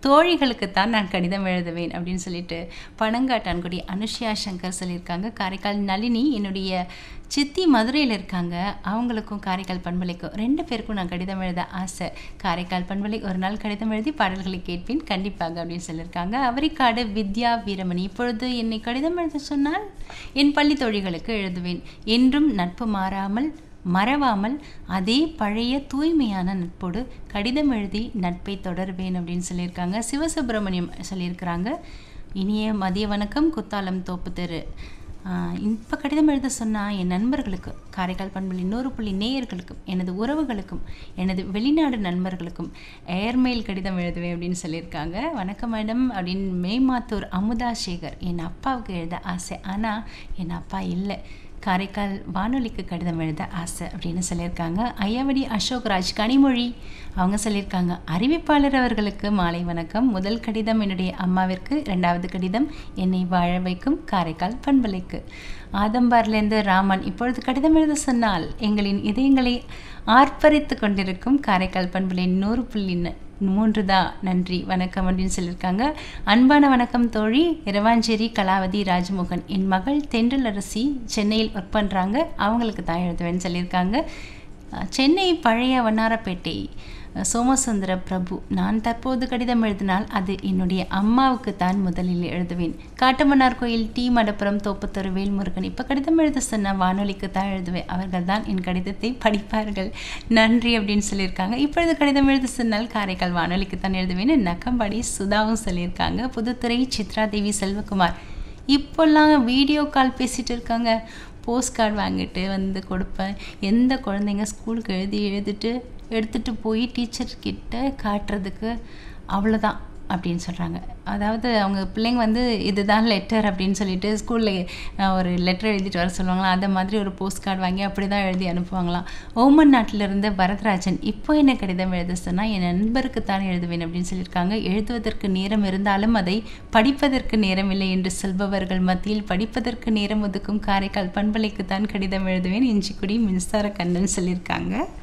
தோழிகளுக்குத்தான் நான் கடிதம் எழுதுவேன் அப்படின்னு சொல்லிட்டு பனங்காட்டான்குடி அனுஷ்யா சங்கர் சொல்லியிருக்காங்க காரைக்கால் நளினி என்னுடைய சித்தி மதுரையில் இருக்காங்க அவங்களுக்கும் காரைக்கால் பண்பலைக்கும் ரெண்டு பேருக்கும் நான் கடிதம் எழுத ஆசை காரைக்கால் பண்பலை ஒரு நாள் கடிதம் எழுதி பாடல்களை கேட்பேன் கண்டிப்பாக அப்படின்னு சொல்லியிருக்காங்க அவரிக்காடு வித்யா வீரமணி இப்பொழுது என்னை கடிதம் எழுத சொன்னால் என் பள்ளி தோழிகளுக்கு எழுதுவேன் என்றும் நட்பு மாறாமல் மறவாமல் அதே பழைய தூய்மையான நட்போடு கடிதம் எழுதி நட்பை தொடர்வேன் அப்படின்னு சொல்லியிருக்காங்க சிவசுப்பிரமணியம் சொல்லியிருக்கிறாங்க இனிய மதிய வணக்கம் குத்தாலம் தோப்பு தெரு இப்போ கடிதம் எழுத சொன்னால் என் நண்பர்களுக்கு காரைக்கால் பண்புள்ள இன்னொரு புள்ளி நேயர்களுக்கும் எனது உறவுகளுக்கும் எனது வெளிநாடு நண்பர்களுக்கும் ஏர்மெயில் கடிதம் எழுதுவேன் அப்படின்னு சொல்லியிருக்காங்க வணக்கம் மேடம் அப்படின்னு மேமாத்தூர் அமுதா சேகர் என் அப்பாவுக்கு எழுத ஆசை ஆனால் என் அப்பா இல்லை காரைக்கால் வானொலிக்கு கடிதம் எழுத ஆசை அப்படின்னு சொல்லியிருக்காங்க ஐயாவடி அசோக் ராஜ் கனிமொழி அவங்க சொல்லியிருக்காங்க அறிவிப்பாளர் அவர்களுக்கு மாலை வணக்கம் முதல் கடிதம் என்னுடைய அம்மாவிற்கு ரெண்டாவது கடிதம் என்னை வாழ வைக்கும் காரைக்கால் பண்பலைக்கு ஆதம்பார்லேருந்து ராமன் இப்பொழுது கடிதம் எழுத சொன்னால் எங்களின் இதயங்களை ஆர்ப்பரித்து கொண்டிருக்கும் காரைக்கால் பண்பலின் நூறு புள்ளி மூன்று தான் நன்றி வணக்கம் அப்படின்னு சொல்லியிருக்காங்க அன்பான வணக்கம் தோழி இரவாஞ்சேரி கலாவதி ராஜமோகன் என் மகள் தென்றல் அரசி சென்னையில் ஒர்க் பண்ணுறாங்க அவங்களுக்கு தான் எழுதுவேன்னு சொல்லியிருக்காங்க சென்னை பழைய வண்ணாரப்பேட்டை சோமசுந்தர பிரபு நான் தற்போது கடிதம் எழுதினால் அது என்னுடைய அம்மாவுக்கு தான் முதலில் எழுதுவேன் காட்டுமன்னார் கோயில் டி மடப்புறம் தோப்புத்தரு வேல்முருகன் இப்போ கடிதம் எழுத சொன்ன வானொலிக்கு தான் எழுதுவேன் அவர்கள் தான் என் கடிதத்தை படிப்பார்கள் நன்றி அப்படின்னு சொல்லியிருக்காங்க இப்பொழுது கடிதம் எழுத சொன்னால் காரைக்கால் வானொலிக்கு தான் எழுதுவேன்னு நக்கம்பாடி சுதாவும் சொல்லியிருக்காங்க புதுத்துறை சித்ரா தேவி செல்வகுமார் இப்போல்லாம் வீடியோ கால் பேசிகிட்டு இருக்காங்க போஸ்ட் கார்டு வாங்கிட்டு வந்து கொடுப்பேன் எந்த குழந்தைங்க ஸ்கூலுக்கு எழுதி எழுதிட்டு எடுத்துகிட்டு போய் டீச்சர்கிட்ட காட்டுறதுக்கு அவ்வளோதான் அப்படின்னு சொல்கிறாங்க அதாவது அவங்க பிள்ளைங்க வந்து இதுதான் லெட்டர் அப்படின்னு சொல்லிட்டு ஸ்கூலில் ஒரு லெட்டர் எழுதிட்டு வர சொல்லுவாங்களாம் அந்த மாதிரி ஒரு போஸ்ட் கார்டு வாங்கி அப்படி தான் எழுதி அனுப்புவாங்களாம் ஓமன் நாட்டிலிருந்து வரதராஜன் இப்போ என்ன கடிதம் எழுத சொன்னால் என் நண்பருக்கு தான் எழுதுவேன் அப்படின்னு சொல்லியிருக்காங்க எழுதுவதற்கு நேரம் இருந்தாலும் அதை படிப்பதற்கு நேரமில்லை என்று சொல்பவர்கள் மத்தியில் படிப்பதற்கு நேரம் ஒதுக்கும் காரைக்கால் பண்பலைக்கு தான் கடிதம் எழுதுவேன் இஞ்சிக்குடி மின்சார கண்ணன் சொல்லியிருக்காங்க